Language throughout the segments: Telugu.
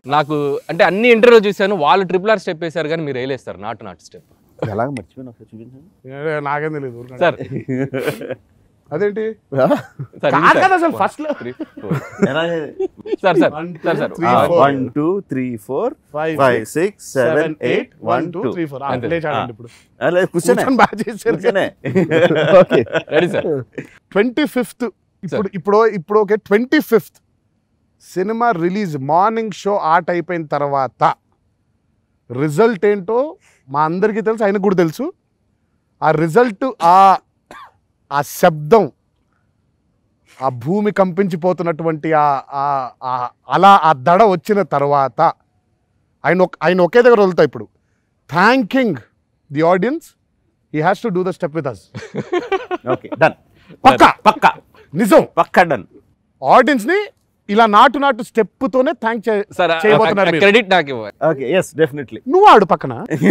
నాకు అంటే అన్ని ఇంటర్వ్యూ చూశాను వాళ్ళు ట్రిపుల్ ఆర్ స్టెప్ వేశారు కానీ మీరు వేయలేస్తారు నాటు నాటు స్టెప్ ఎలాగ మర్చిపోయినా ఒకసారి చూపించండి ఏ, నాకేం తెలియదు ఊరికే. సార్ అదేంటి సార్ కాదు కదా అసలు ఫస్ట్ లో sir sir One, two, sir sir three, ఆ, four. One two three four Five, five six seven eight one two three four అంతే. లేచాడండి ఇప్పుడు కూర్చొని కూర్చొని బాగా చేశారు కూర్చొనే okay ready sir twenty fifth ఇప్పుడు ఇప్పుడు ఇప్పుడు okay twenty fifth cinema release morning show ఆర్ట్ అయిపోయిన తర్వాత రిజల్ట్ ఏంటో మా అందరికీ తెలుసు ఆయనకు కూడా తెలుసు ఆ రిజల్ట్ ఆ ఆ శబ్దం ఆ భూమి కంపించిపోతున్నటువంటి ఆ ఆ- ఆ- అలా ఆ దడ వచ్చిన తర్వాత ఆయన ఒక- ఆయన ఒకే దగ్గర వదులుతా ఇప్పుడు thanking the audience he has to do the step with us okay done పక్కా పక్కా నిజం పక్కా డన్ ఆడియన్స్ ని ఇలా నాటు నాటు స్టెప్ తోనే థ్యాంక్ సార్ చేయబోతున్నారు మీరు. క్రెడిట్ నాకు ఇవ్వాలి ఓకే ఎస్ డెఫినెట్లీ నువ్వు ఆడు పక్కన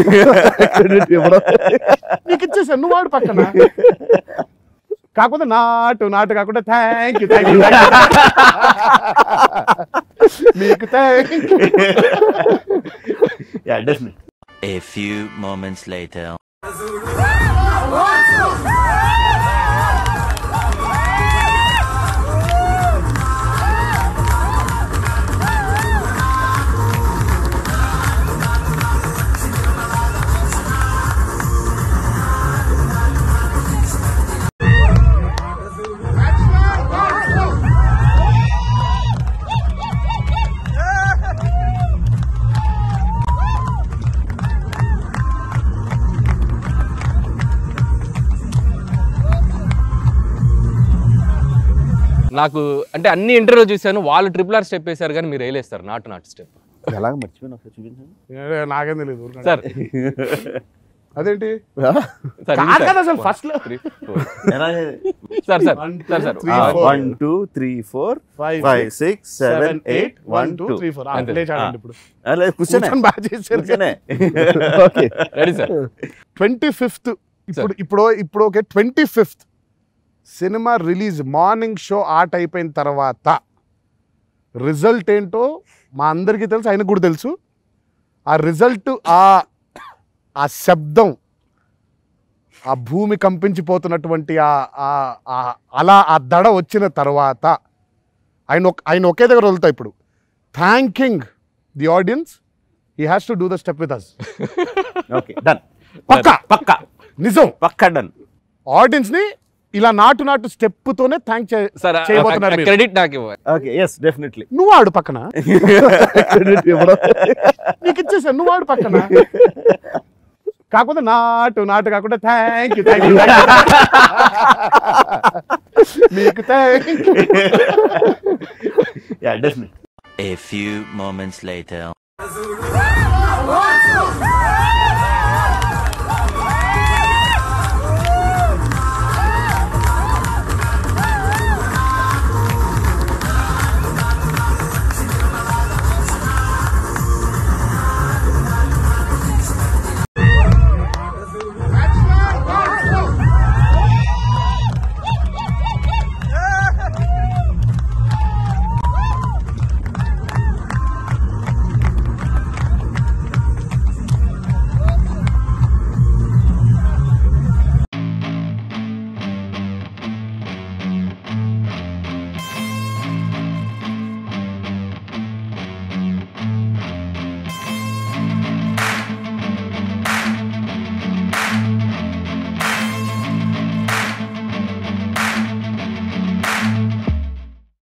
నీకు ఇచ్చేసా నువ్వు ఆడు పక్కన కాకపోతే నాటు నాటు కాకుండా థ్యాంక్ యూ థ్యాంక్ యూ మీకు thank you definite A few moments later. నాకు అంటే అన్ని ఇంటర్వ్యూ చూశాను వాళ్ళు ట్రిపుల్ ఆర్ స్టెప్ వేశారు కానీ మీరు వేయలేస్తారు నాటు నాటు స్టెప్ ఎలాగ మర్చిపోయినా ఒకసారి చూపించండి నాకేం తెలియదు ఊరికే. సార్ అదేంటి సార్ కాదు కదా అసలు ఫస్ట్ లో sir sir One, two, sir sir three, ఆ, four. One two three four Five, five six seven eight one two two three four అంతే. లేచాడండి ఇప్పుడు కూర్చొని కూర్చొని బాగా చేశారు కూర్చొనే okay ready sir twenty fifth ఇప్పుడు ఇప్పుడు ఇప్పుడు okay twenty fifth cinema release morning show ఆర్ట్ అయిపోయిన తర్వాత రిజల్ట్ ఏంటో మా అందరికీ తెలుసు ఆయనకు కూడా తెలుసు ఆ రిజల్ట్ ఆ ఆ శబ్దం ఆ భూమి కంపించిపోతున్నటువంటి ఆ ఆ- ఆ- అలా ఆ దడ వచ్చిన తర్వాత ఆయన ఒక- ఆయన ఒకే దగ్గర వదులుతా ఇప్పుడు thanking the audience he has to do the step with us okay done పక్కా పక్కా నిజం పక్కా డన్ ఆడియన్స్ ని ఇలా నాటు నాటు స్టెప్ తోనే థ్యాంక్ సార్ చేయబోతున్నారు మీరు. క్రెడిట్ నాకు ఇవ్వాలి ఓకే ఎస్ డెఫినెట్లీ నువ్వు ఆడు పక్కన నీకు ఇచ్చేసా నువ్వు ఆడు పక్కన కాకపోతే నాటు నాటు కాకుండా థ్యాంక్ యూ థ్యాంక్ యూ మీకు thank you definitely A few moments later.